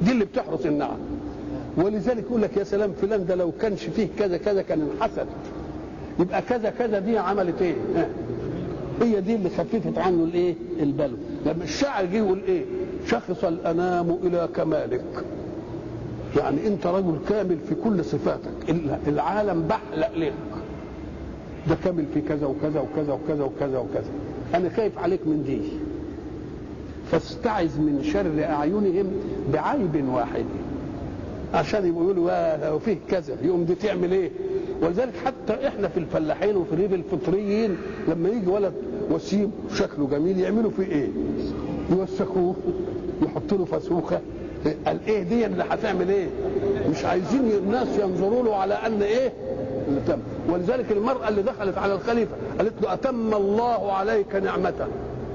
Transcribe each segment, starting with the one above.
دي اللي بتحرس النعم ولذلك يقول لك يا سلام فلان ده لو كانش فيه كذا كذا كان انحسد يبقى كذا كذا دي عملت ايه ها. هي دي اللي خففت عنه الايه البلو لما الشاعر جه يقول ايه شخص الانام الى كمالك يعني انت رجل كامل في كل صفاتك العالم بحلق لك ده كامل في كذا وكذا وكذا وكذا وكذا وكذا انا خايف عليك من دي فاستعذ من شر اعينهم بعيب واحد عشان يقولوا لو فيه كذا يقوم دي تعمل ايه ولذلك حتى احنا في الفلاحين وفي الريف الفطريين لما يجي ولد وسيم شكله جميل يعملوا فيه ايه يوسخوه يحطوا له فسوخه قال ايه دي اللي هتعمل ايه مش عايزين الناس ينظروا له على ان ايه اللي تم ولذلك المرأة اللي دخلت على الخليفة قالت له أتم الله عليك نعمته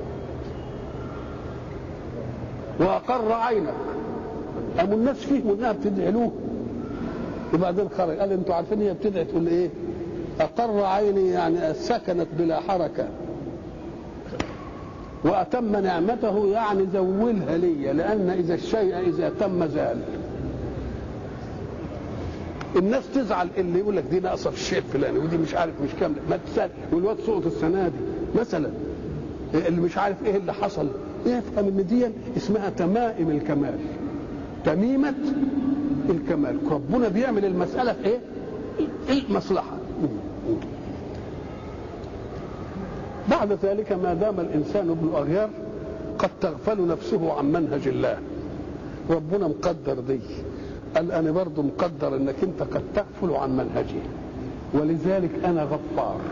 وأقر عينك قاموا الناس فيهم انها بتدعي له وبعدين خرج قال انتوا عارفين هي بتدعي تقول ايه؟ اقر عيني يعني سكنت بلا حركه واتم نعمته يعني زولها لي لان اذا الشيء اذا تم زال الناس تزعل اللي يقول لك دي ناقصه في الشيء الفلاني ودي مش عارف مش كامله ما تسال والواد سقط السنه دي مثلا اللي مش عارف ايه اللي حصل يفهم ان دي اسمها تمائم الكمال تميمة الكمال ربنا بيعمل المسألة في ايه المصلحة بعد ذلك ما دام الإنسان ابن أغيار قد تغفل نفسه عن منهج الله ربنا مقدر دي قال أنا برضو مقدر أنك أنت قد تغفل عن منهجي ولذلك أنا غفار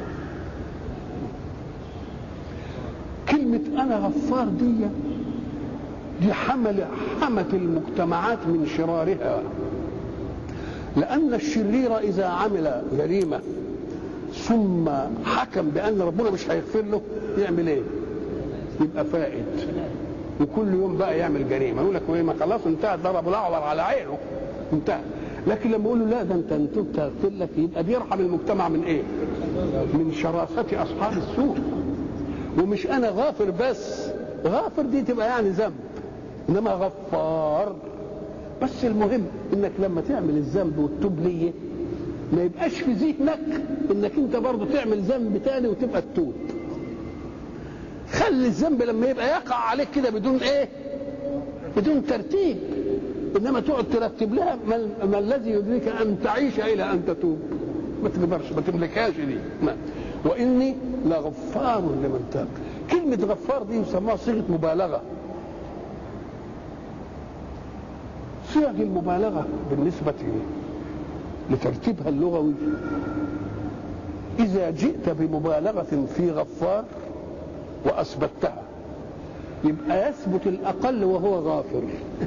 كلمة أنا غفار دي دي حمل حمت المجتمعات من شرارها لأن الشرير إذا عمل جريمة ثم حكم بأن ربنا مش هيغفر له يعمل إيه؟ يبقى فائد وكل يوم بقى يعمل جريمة يقول لك إيه ما خلاص انتهى ضرب الأعور على عينه انتهى لكن لما يقول له لا ده انت انت تغفر لك يبقى بيرحم المجتمع من ايه؟ من شراسة أصحاب السوء ومش أنا غافر بس غافر دي تبقى يعني ذنب انما غفار بس المهم انك لما تعمل الذنب وتتوب ليه ما يبقاش في ذهنك انك انت برضه تعمل ذنب تاني وتبقى تتوب خلي الذنب لما يبقى يقع عليك كده بدون ايه بدون ترتيب انما تقعد ترتب لها ما, ما الذي يدريك ان تعيش الى ان تتوب ما تقدرش ما تملكهاش دي ما. واني لغفار لمن تاب كلمه غفار دي يسموها صيغه مبالغه صيغ المبالغه بالنسبه لترتيبها اللغوي اذا جئت بمبالغه في غفار واثبتها يبقى يثبت الاقل وهو غافر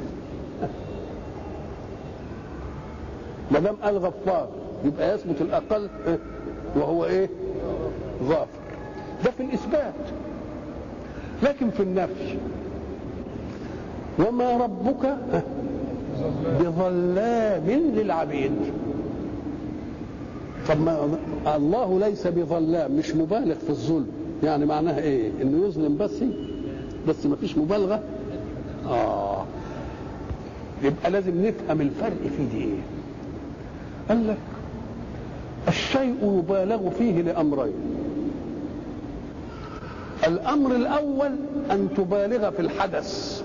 ما دام قال غفار يبقى يثبت الاقل وهو ايه غافر ده في الاثبات لكن في النفي وما ربك بظلام للعبيد طب ما الله ليس بظلام مش مبالغ في الظلم يعني معناها ايه انه يظلم بس بس ما فيش مبالغه اه يبقى لازم نفهم الفرق في دي ايه قال لك الشيء يبالغ فيه لامرين الامر الاول ان تبالغ في الحدث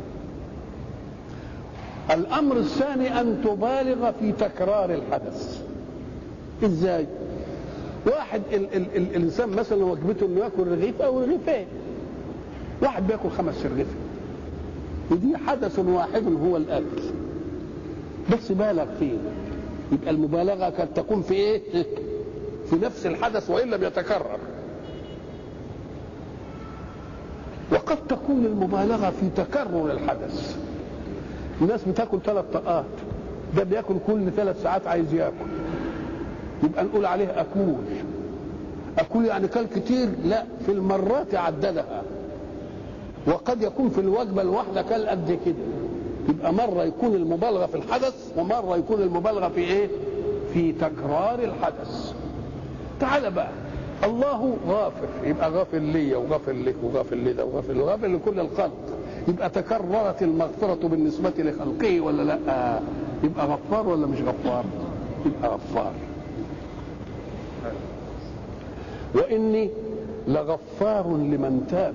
الامر الثاني ان تبالغ في تكرار الحدث ازاي واحد ال ال ال الانسان مثلا وجبته انه ياكل رغيف او رغيفين واحد بياكل خمس رغيف ودي حدث واحد هو الاكل بس بالغ فيه يبقى المبالغه قد تكون في ايه في نفس الحدث وان لم يتكرر وقد تكون المبالغه في تكرر الحدث الناس بتاكل ثلاث طاقات ده بياكل كل ثلاث ساعات عايز ياكل يبقى نقول عليه اكول اكول يعني كل كتير لا في المرات عددها وقد يكون في الوجبه الواحده كل قد كده يبقى مره يكون المبالغه في الحدث ومره يكون المبالغه في ايه في تكرار الحدث تعال بقى الله غافر يبقى غافر لي وغافر لك وغافر لده وغافر وغافر لكل الخلق يبقى تكررت المغفرة بالنسبة لخلقه ولا لا يبقى غفار ولا مش غفار يبقى غفار وإني لغفار لمن تاب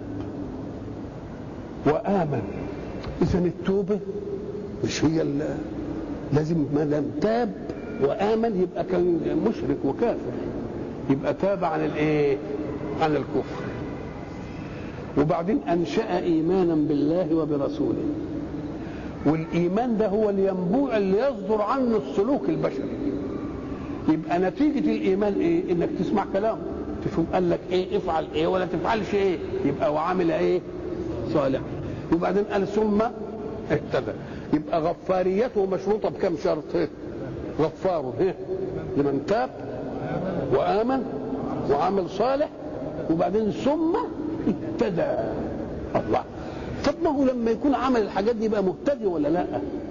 وآمن إذا التوبة مش هي اللي لازم ما دام تاب وآمن يبقى كان مشرك وكافر يبقى تاب عن الايه؟ عن الكفر وبعدين أنشأ إيمانا بالله وبرسوله والإيمان ده هو الينبوع اللي يصدر عنه السلوك البشري يبقى نتيجة الإيمان إيه؟ إنك تسمع كلامه تشوف قال لك إيه افعل إيه ولا تفعلش إيه يبقى وعمل إيه صالح وبعدين قال ثم اهتدى يبقى غفاريته مشروطة بكم شرط إيه؟ غفار إيه؟ لمن تاب وآمن وعمل صالح وبعدين ثم اهتدى الله طب ما هو لما يكون عمل الحاجات دي يبقى مهتدي ولا لا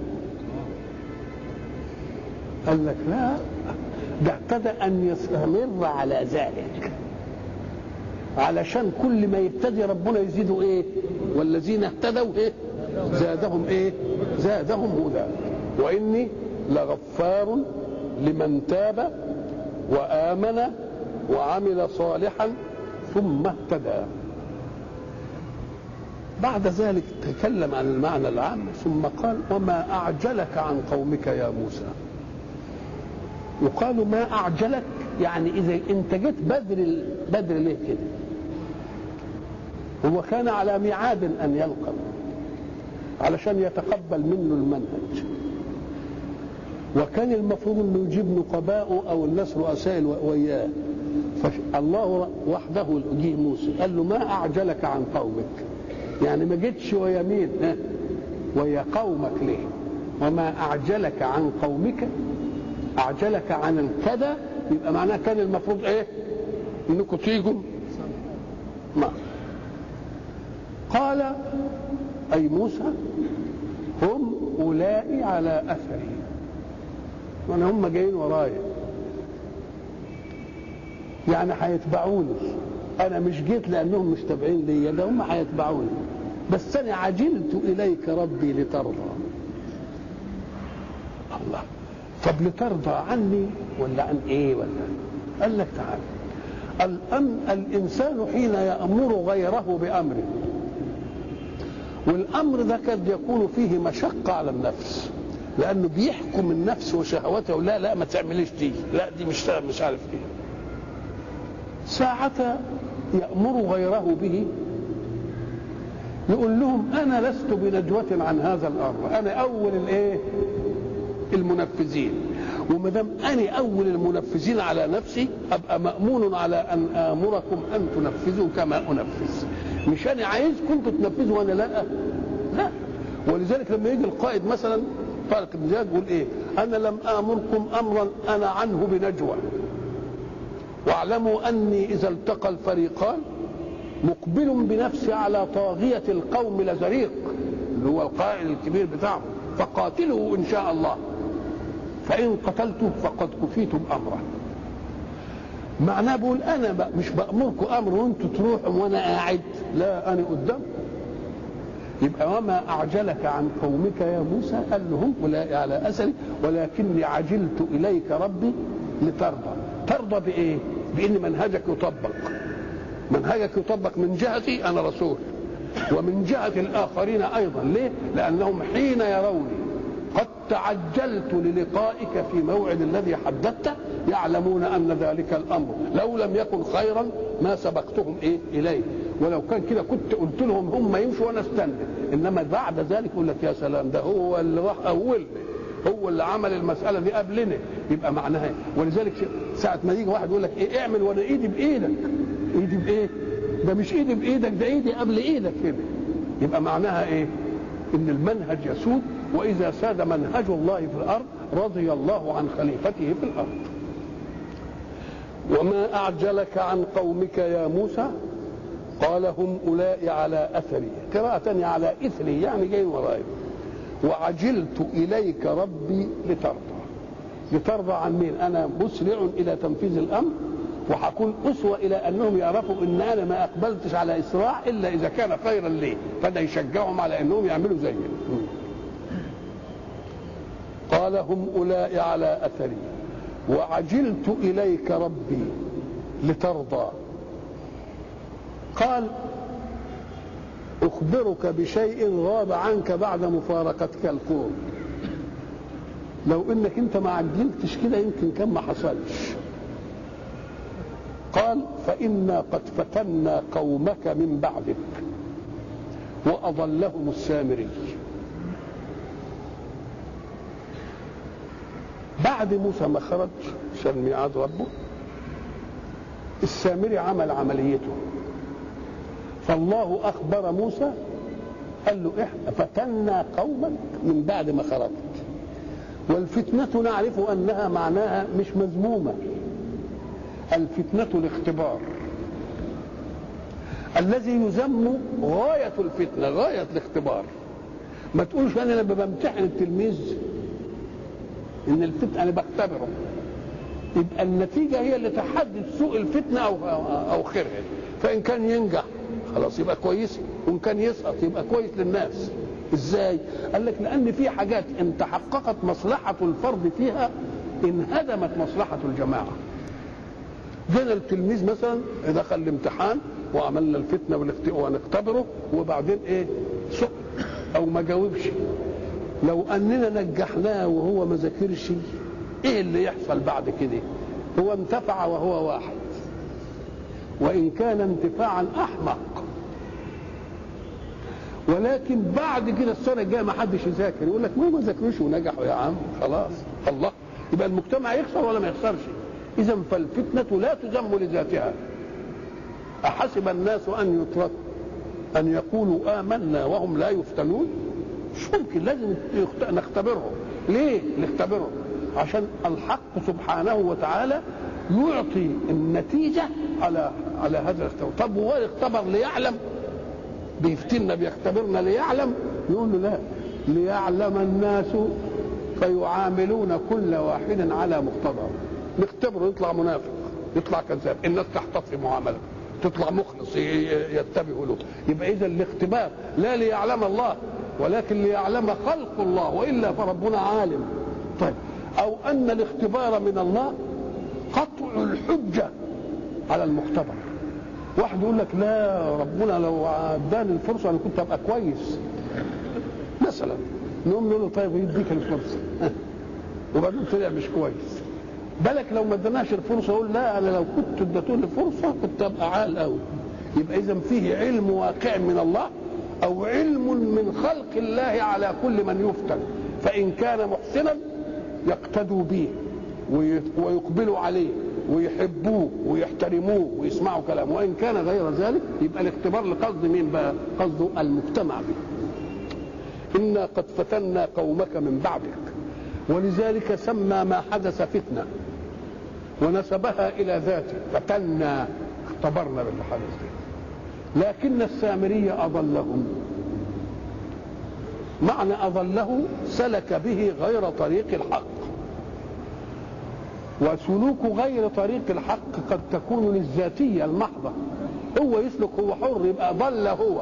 قال لك لا ده اهتدى ان يستمر على ذلك علشان كل ما يبتدي ربنا يزيده ايه والذين اهتدوا ايه زادهم ايه زادهم هدى واني لغفار لمن تاب وامن وعمل صالحا ثم اهتدى بعد ذلك تكلم عن المعنى العام ثم قال وما أعجلك عن قومك يا موسى يقال ما أعجلك يعني إذا أنت جيت بدر بدر ليه كده هو كان على ميعاد أن يلقى علشان يتقبل منه المنهج وكان المفروض انه يجيب نقباءه او الناس رؤساء وياه فالله وحده جه موسى قال له ما اعجلك عن قومك يعني ما جيتش ويا مين ها ويا قومك ليه وما اعجلك عن قومك اعجلك عن الكذا يبقى معناه كان المفروض ايه انكم تيجوا ما قال اي موسى هم اولئك على اثري وانا هم جايين ورايا يعني هيتبعوني انا مش جيت لانهم مش تابعين ليا ده هم هيتبعوني بس انا عجلت اليك ربي لترضى الله طب لترضى عني ولا عن ايه ولا قال لك تعالى الأم الانسان حين يامر غيره بامره والامر ده قد يكون فيه مشقه على النفس لانه بيحكم النفس وشهوته لا لا ما تعمليش دي لا دي مش مش عارف ايه ساعة يأمر غيره به يقول لهم أنا لست بنجوة عن هذا الأمر أنا أول الإيه المنفذين وما دام أنا أول المنفذين على نفسي أبقى مأمون على أن آمركم أن تنفذوا كما أنفذ مش أنا عايزكم تنفذوا وأنا لا لا ولذلك لما يجي القائد مثلا طارق بن زياد يقول ايه انا لم امركم امرا انا عنه بنجوى واعلموا اني اذا التقى الفريقان مقبل بنفسي على طاغية القوم لزريق اللي هو القائد الكبير بتاعهم فقاتلوا ان شاء الله فان قتلته فقد كفيتم امره معناه بقول انا بقى مش بامركم امر وانتم تروحوا وانا قاعد لا انا قدام يبقى وما أعجلك عن قومك يا موسى قال لهم أولئك على أثري ولكني عجلت إليك ربي لترضى ترضى بإيه؟ بإن منهجك يطبق منهجك يطبق من جهتي أنا رسول ومن جهة الآخرين أيضا ليه؟ لأنهم حين يروني قد تعجلت للقائك في موعد الذي حددته يعلمون أن ذلك الأمر لو لم يكن خيرا ما سبقتهم إيه إليه ولو كان كده كنت قلت لهم هم يمشوا وانا استنى انما بعد ذلك يقول لك يا سلام ده هو اللي راح اول هو اللي عمل المساله دي قبلنا يبقى معناها ايه ولذلك ساعه ما يجي واحد يقول لك ايه اعمل وانا ايدي بايدك ايدي بايه ده مش ايدي بايدك ده ايدي قبل ايدك كده يبقى معناها ايه ان المنهج يسود واذا ساد منهج الله في الارض رضي الله عن خليفته في الارض وما اعجلك عن قومك يا موسى قال هم أولئك على أثري قراءة تانية على إثري يعني جاي ورايا وعجلت إليك ربي لترضى لترضى عن مين أنا مسرع إلى تنفيذ الأمر وهكون اسوه الى انهم يعرفوا ان انا ما اقبلتش على اسراع الا اذا كان خيرا لي فده يشجعهم على انهم يعملوا زيي قال هم اولئك على اثري وعجلت اليك ربي لترضى قال اخبرك بشيء غاب عنك بعد مفارقتك القوم لو انك انت ما عجلتش كده يمكن كان ما حصلش قال فإنا قد فتنا قومك من بعدك وأضلهم السامري بعد موسى ما خرج عشان ميعاد ربه السامري عمل عمليته فالله أخبر موسى قال له احنا فتنا قومك من بعد ما خرجت والفتنة نعرف أنها معناها مش مذمومة الفتنة الاختبار الذي يذم غاية الفتنة غاية الاختبار ما تقولش أنا لما بمتحن التلميذ إن الفتنة أنا بختبره يبقى النتيجة هي اللي تحدد سوء الفتنة أو أو خيرها فإن كان ينجح خلاص يبقى كويس وإن كان يسقط يبقى كويس للناس ازاي؟ قال لك لأن في حاجات إن تحققت مصلحة الفرد فيها انهدمت مصلحة الجماعة جينا التلميذ مثلا دخل الامتحان وعملنا الفتنه ونختبره وبعدين ايه سقط او ما جاوبش لو اننا نجحناه وهو ما ذاكرش ايه اللي يحصل بعد كده هو انتفع وهو واحد وان كان انتفاعا احمق ولكن بعد كده السنه الجايه ما حدش يذاكر يقول لك ما ما ذاكروش ونجحوا يا عم خلاص الله يبقى المجتمع يخسر ولا ما يخسرش إذا فالفتنة لا تذم لذاتها أحسب الناس أن يتركوا أن يقولوا آمنا وهم لا يفتنون مش ممكن لازم نختبرهم ليه نختبرهم عشان الحق سبحانه وتعالى يعطي النتيجة على على هذا الاختبار طب هو اختبر ليعلم بيفتنا بيختبرنا ليعلم يقول له لا ليعلم الناس فيعاملون كل واحد على مقتضاه نختبره يطلع منافق يطلع كذاب الناس تحتط في معامله تطلع مخلص يتبعوا له يبقى اذا الاختبار لا ليعلم الله ولكن ليعلم خلق الله والا فربنا عالم طيب او ان الاختبار من الله قطع الحجه على المختبر واحد يقول لك لا ربنا لو اداني الفرصه انا كنت ابقى كويس مثلا نقوم نقول له طيب يديك الفرصه وبعدين طلع مش كويس بالك لو ما اداناش الفرصه اقول لا انا لو كنت اديتوني فرصه كنت ابقى عال قوي يبقى اذا فيه علم واقع من الله او علم من خلق الله على كل من يفتن فان كان محسنا يقتدوا به ويقبلوا عليه ويحبوه ويحترموه ويسمعوا كلامه وان كان غير ذلك يبقى الاختبار لقصد مين بقى قصده المجتمع به انا قد فتنا قومك من بعدك ولذلك سمى ما حدث فتنه ونسبها الى ذاته فتنا اختبرنا باللي حدث لكن السامري اضلهم معنى اضله سلك به غير طريق الحق وسلوك غير طريق الحق قد تكون للذاتيه المحضه هو يسلك هو حر يبقى ضل هو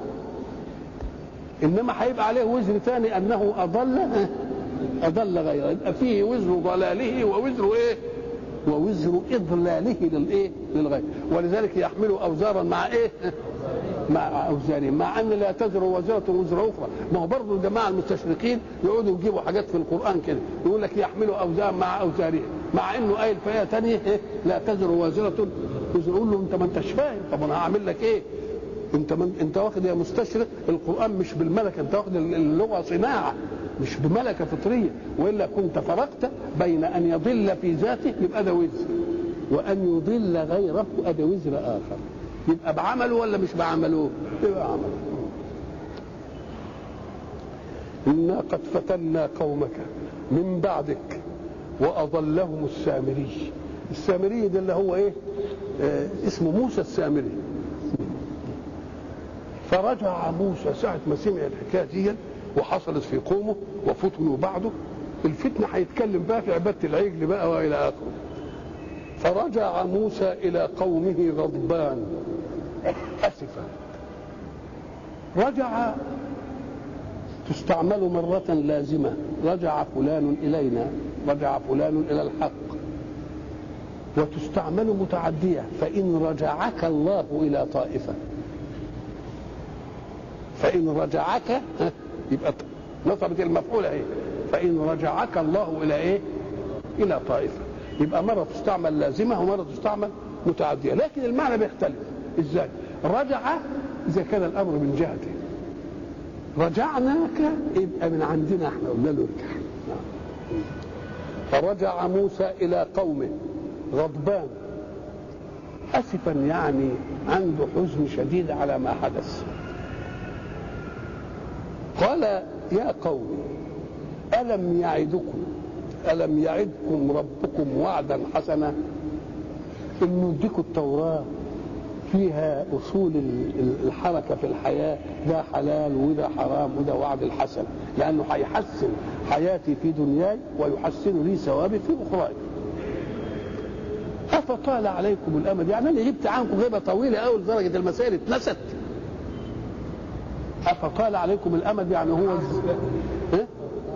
انما هيبقى عليه وزر ثاني انه اضل اضل غيره يبقى فيه وزر ضلاله ووزر ايه ووزر اضلاله للايه للغير ولذلك يحملوا اوزارا مع ايه مع اوزارهم مع ان لا تزر وزره وزر اخرى ما هو برضه الجماعه المستشرقين يقعدوا يجيبوا حاجات في القران كده يقول لك يحملوا اوزار مع اوزارهم مع انه قايل في ايه ثانيه إيه؟ لا تزر وازره وزر يقول له انت ما انتش فاهم طب انا هعمل لك ايه انت من انت واخد يا مستشرق القران مش بالملكه انت واخد اللغه صناعه مش بملكه فطريه والا كنت فرقت بين ان يضل في ذاته يبقى ده وزر وان يضل غيره ادي وزر اخر يبقى بعمله ولا مش بعمله؟ يبقى عمله إنا قد فتنا قومك من بعدك وأضلهم السامري السامري ده اللي هو إيه آه اسمه موسى السامري فرجع موسى ساعة ما سمع الحكاية دي وحصلت في قومه وفتنوا بعده الفتنة هيتكلم بقى في عبادة العجل بقى وإلى آخره فرجع موسى إلى قومه غضبان أسفا رجع تستعمل مرة لازمة رجع فلان إلينا رجع فلان إلى الحق وتستعمل متعدية فإن رجعك الله إلى طائفة فإن رجعك يبقى نصبت المفعول اهي فإن رجعك الله إلى إيه؟ إلى طائفة يبقى مرة تستعمل لازمة ومرة تستعمل متعدية لكن المعنى بيختلف إزاي؟ رجع إذا كان الأمر من جهته رجعناك يبقى من عندنا احنا قلنا له ارجع فرجع موسى إلى قومه غضبان أسفا يعني عنده حزن شديد على ما حدث قال يا قوم ألم يعدكم ألم يعدكم ربكم وعدا حسنا إنه يديكم التوراة فيها أصول الحركة في الحياة ده حلال وده حرام وده وعد الحسن لأنه هيحسن حياتي في دنياي ويحسن لي ثوابي في أخراي أفطال عليكم الأمد يعني أنا غبت عنكم غيبة طويلة أوي لدرجة المسائل اتنست أفطال عليكم الأمد يعني هو إيه؟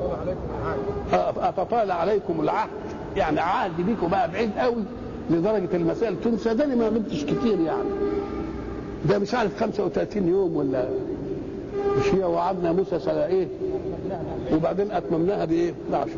أفطال عليكم العهد يعني عهد بيكم بقى بعيد قوي لدرجة المسائل تنسى ده ما غبتش كتير يعني ده مش عارف 35 يوم ولا مش هي وعدنا موسى سنة ايه وبعدين اتممناها بايه؟ بعشر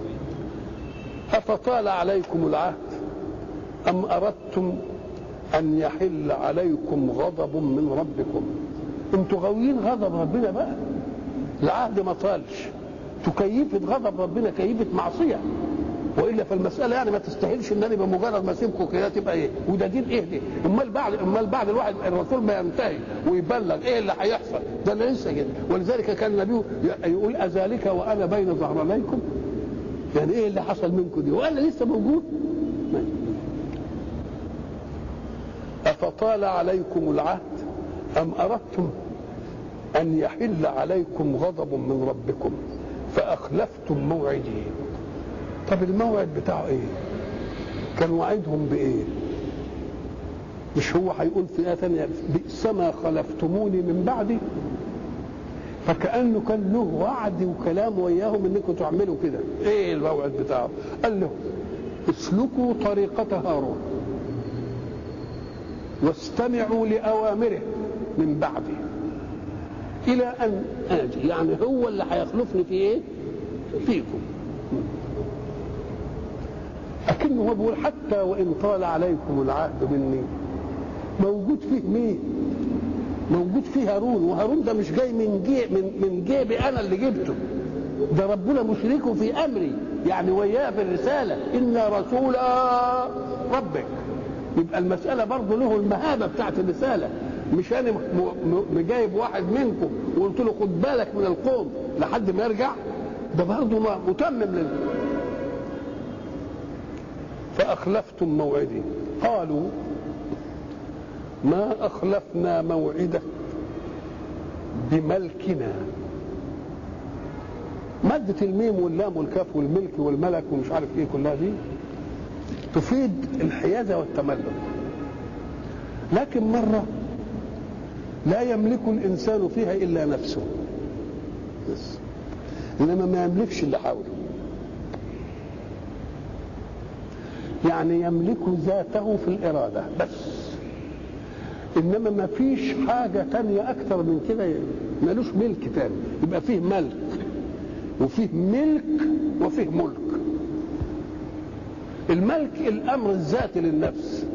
افطال عليكم العهد ام اردتم ان يحل عليكم غضب من ربكم انتوا غاويين غضب ربنا بقى العهد ما طالش تكيفة غضب ربنا كيفة معصية والا فالمساله يعني ما تستاهلش ان انا بمجرد ما اسيبكم كده تبقى ايه وده دين ايه دي امال بعد امال بعد الواحد الرسول ما ينتهي ويبلغ ايه اللي هيحصل ده اللي لسه كده ولذلك كان النبي يقول اذلك وانا بين ظهرانيكم يعني ايه اللي حصل منكم دي وانا لسه موجود افطال عليكم العهد ام اردتم ان يحل عليكم غضب من ربكم فاخلفتم موعدي طب الموعد بتاعه ايه كان وعدهم بايه مش هو هيقول في ايه ثانيه بئس ما خلفتموني من بعدي فكانه كان له وعد وكلام وياهم انكم تعملوا كده ايه الموعد بتاعه قال له اسلكوا طريقه هارون واستمعوا لاوامره من بعدي الى ان اجي يعني هو اللي هيخلفني في ايه فيكم لكنه هو بيقول حتى وان طال عليكم العهد مني موجود فيه مين؟ موجود فيه هارون وهارون ده مش جاي من جي من من جيبي انا اللي جبته ده ربنا مشركه في امري يعني وياه في الرساله ان رسول ربك يبقى المساله برضه له المهابه بتاعت الرساله مش انا جايب واحد منكم وقلت له خد بالك من القوم لحد ما يرجع ده برضه متمم لل فأخلفتم موعدي قالوا ما أخلفنا موعدك بملكنا مادة الميم واللام والكاف والملك والملك ومش عارف ايه كلها دي تفيد الحيازة والتملك لكن مرة لا يملك الإنسان فيها إلا نفسه بس إنما ما يملكش اللي حوله يعني يملك ذاته في الإرادة بس إنما ما فيش حاجة تانية أكثر من كده ملوش ملك تاني يبقى فيه ملك وفيه ملك وفيه ملك الملك الأمر الذاتي للنفس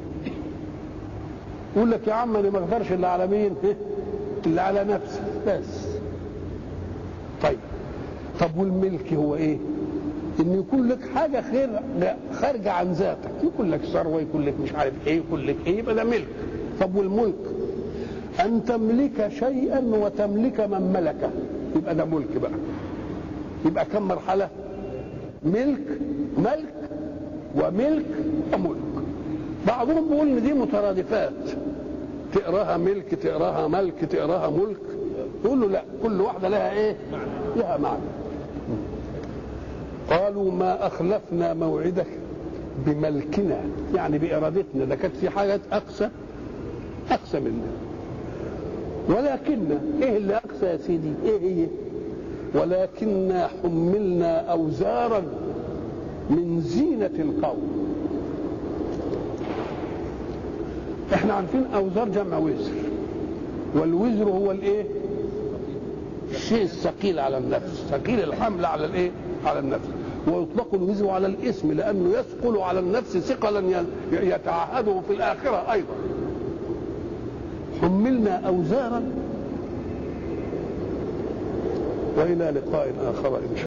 يقول لك يا عم أنا ما أقدرش إلا على مين؟ إلا على نفسي بس طيب طب والملك هو إيه؟ ان يكون لك حاجه خير خارجه عن ذاتك يكون لك ثروه يكون لك مش عارف ايه يكون لك ايه يبقى ده ملك طب والملك ان تملك شيئا وتملك من ملكه يبقى ده ملك بقى يبقى كم مرحله ملك ملك وملك وملك بعضهم بيقول ان دي مترادفات تقراها ملك تقراها ملك تقراها ملك يقول له لا كل واحده لها ايه لها معنى قالوا ما أخلفنا موعدك بملكنا يعني بارادتنا ده كانت في حاجات اقسى اقسى مننا ولكن ايه اللي اقسى يا سيدي ايه هي ولكننا حملنا اوزارا من زينه القوم احنا عارفين اوزار جمع وزر والوزر هو الايه الشيء الثقيل على النفس ثقيل الحمل على الايه على النفس ويطلق الوزر على الاسم لانه يثقل على النفس ثقلا يتعهده في الاخره ايضا حملنا اوزارا والى لقاء اخر ان شاء الله